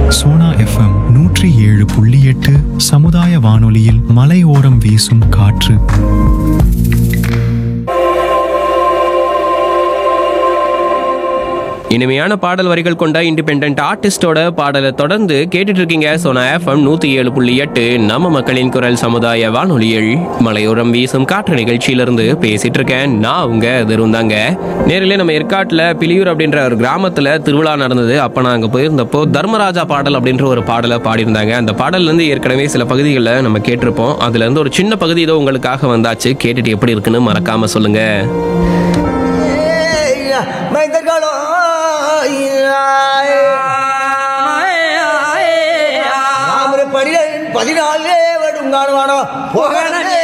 Sona FM நூற்றி ஏழு புள்ளி எட்டு சமுதாய வானொலியில் மலையோரம் வீசும் காற்று இனிமையான பாடல் வரிகள் கொண்ட இண்டிபெண்ட் ஆர்டிஸ்டோட பாடலை தொடர்ந்து கேட்டுட்டு இருக்கீங்க சோனா எஃப்எம் நூத்தி ஏழு புள்ளி எட்டு நம்ம மக்களின் குரல் சமுதாய வானொலியில் மலையோரம் வீசும் காற்று நிகழ்ச்சியிலிருந்து பேசிட்டு இருக்கேன் நான் உங்க திருந்தாங்க நேரிலே நம்ம ஏற்காட்டுல பிலியூர் அப்படின்ற ஒரு கிராமத்துல திருவிழா நடந்தது அப்ப நான் அங்க போயிருந்தப்போ தர்மராஜா பாடல் அப்படின்ற ஒரு பாடலை பாடியிருந்தாங்க அந்த பாடல்ல இருந்து ஏற்கனவே சில பகுதிகளில் நம்ம கேட்டிருப்போம் அதுல இருந்து ஒரு சின்ன பகுதி இதோ உங்களுக்காக வந்தாச்சு கேட்டுட்டு எப்படி இருக்குன்னு மறக்காம சொல்லுங்க மைந்தர்களோ பதினாலே வடும் காணுவானோ போகணும்